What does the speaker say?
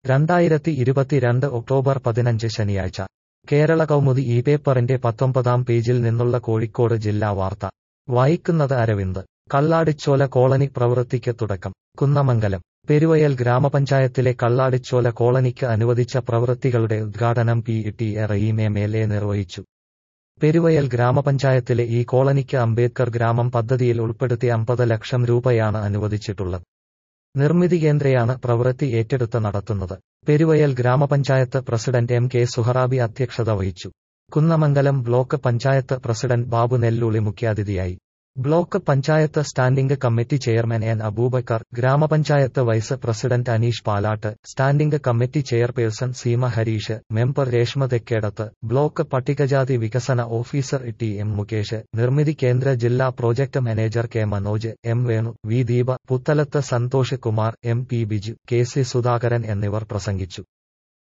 രണ്ടായിരത്തി ഇരുപത്തിരണ്ട് ഒക്ടോബർ പതിനഞ്ച് ശനിയാഴ്ച കേരള കൗമുദി ഈ പേപ്പറിന്റെ പത്തൊമ്പതാം പേജിൽ നിന്നുള്ള കോഴിക്കോട് ജില്ലാ വാർത്ത വായിക്കുന്നത് അരവിന്ദ് കള്ളാടിച്ചോല കോളനി പ്രവൃത്തിക്ക് തുടക്കം കുന്നമംഗലം പെരുവയൽ ഗ്രാമപഞ്ചായത്തിലെ കള്ളാടിച്ചോല കോളനിക്ക് അനുവദിച്ച പ്രവൃത്തികളുടെ ഉദ്ഘാടനം P T A Rahim M L A നിർവഹിച്ചു പെരുവയൽ ഗ്രാമപഞ്ചായത്തിലെ ഈ കോളനിക്ക് അംബേദ്കർ ഗ്രാമം പദ്ധതിയിൽ ഉൾപ്പെടുത്തി അമ്പത് ലക്ഷം രൂപയാണ് അനുവദിച്ചിട്ടുള്ളത് നിർമ്മിതി കേന്ദ്രയാണ് പ്രവൃത്തി ഏറ്റെടുത്ത് നടത്തുന്നത് പെരുവയൽ ഗ്രാമപഞ്ചായത്ത് പ്രസിഡന്റ് എം കെ സുഹറാബി അധ്യക്ഷത വഹിച്ചു കുന്നമംഗലം ബ്ലോക്ക് പഞ്ചായത്ത് പ്രസിഡന്റ് ബാബു നെല്ലുളി മുഖ്യാതിഥിയായി block panchayat standing committee chairman N Abubakar ഗ്രാമപഞ്ചായത്ത് vice president Aneesh Palatt standing committee chairperson Seema Harish member Reshma Thekkedath block പട്ടികജാതി വികസന officer T M Mukesh Nirmithi Kendra ജില്ലാ project manager K Manoj M Venu V Deepa Puthalath Santhosh Kumar M P Biju K C Sudhakaran എന്നിവർ പ്രസംഗിച്ചു